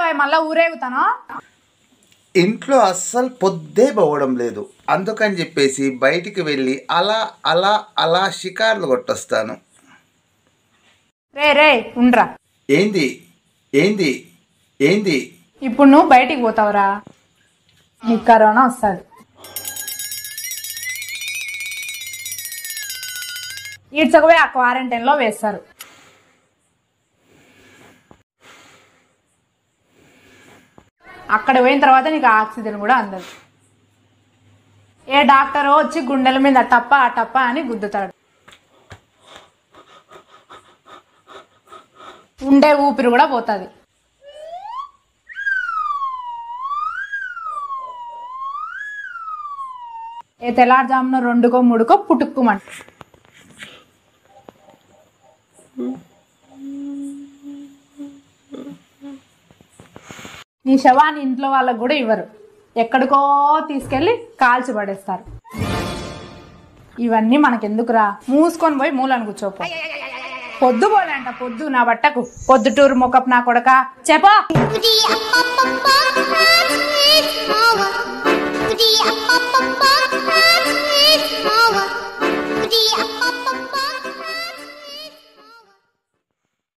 మళ్ళా ఊరేగుతాను ఇంట్లో అస్సలు పొద్దే పోవడం లేదు అందుకని చెప్పేసి బయటికి వెళ్ళి అలా అలా అలా షికార్లు కొట్టొస్తాను రే రే ఉండ్రా ఏంది ఏంది ఏంది ఇప్పుడు నువ్వు బయటికి పోతావురా నీకు కరోనా వస్తుంది ఈడ్చకపోయి ఆ క్వారంటైన్లో వేస్తారు అక్కడ పోయిన తర్వాత నీకు ఆక్సిజన్ కూడా అందదు ఏ డాక్టర్ వచ్చి గుండెల మీద టప్ప ఆ టప్ప అని గుద్దుతాడు ఉండే ఊపిరి కూడా పోతుంది ఏ తెల్లారుజామున రెండుకో మూడుకో పుట్టుక్కుమంట నీ శవాన్ని ఇంట్లో వాళ్ళకు కూడా ఇవ్వరు ఎక్కడికో తీసుకెళ్ళి కాల్చి పడేస్తారు ఇవన్నీ మనకెందుకురా మూసుకొని పోయి మూలను కూర్చోపో పొద్దు పోలేంట పొద్దు నా బట్టకు పొద్దుటూరు మొక్కపు నా కొడక చెప్పా Pretty up, up, up, up, up, up, up, up,